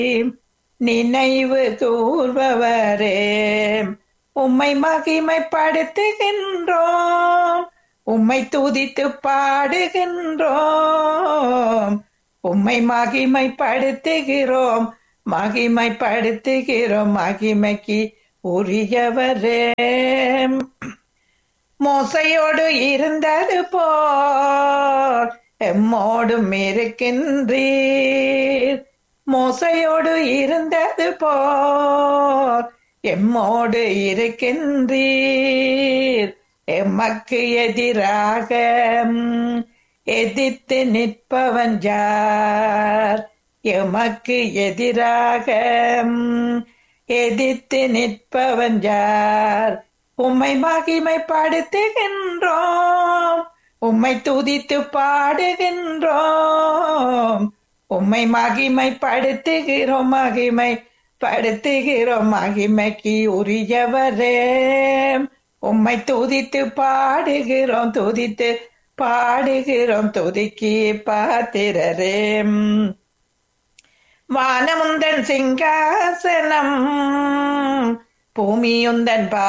நினைவு கூர்பவரே உம்மை மகிமைப்படுத்துகின்றோம் உம்மை துதித்து பாடுகின்றோம் உம்மை மகிமைப்படுத்துகிறோம் மகிமைப்படுத்துகிறோம் மகிமைக்கு உரியவரே மோசையோடு இருந்தது போல் எம்மோடும் இருக்கின்றீர் மோசையோடு இருந்தது போல் எம்மோடு இருக்கின்றீர் எமக்கு எதிராக ம், எதிர்த்து நிற்பவன் யார் எமக்கு எதிராக ம், எதிர்த்து நிற்பவன் யார் உம்மை மகிமைப்படுத்துகின்றோம் உம்மை துதித்து பாடுகின்றோம் உம்மை மகிமைப்படுத்துகிறோம் மகிமை படுத்துகிறோம் மகிமைக்கு உரியவரே உம்மை துதித்து பாடுகிறோம் துதித்து பாடுகிறோம் துதிக்கு பாத்திரரே வானமுந்தன் சிங்காசனம் பூமியுந்தன் பா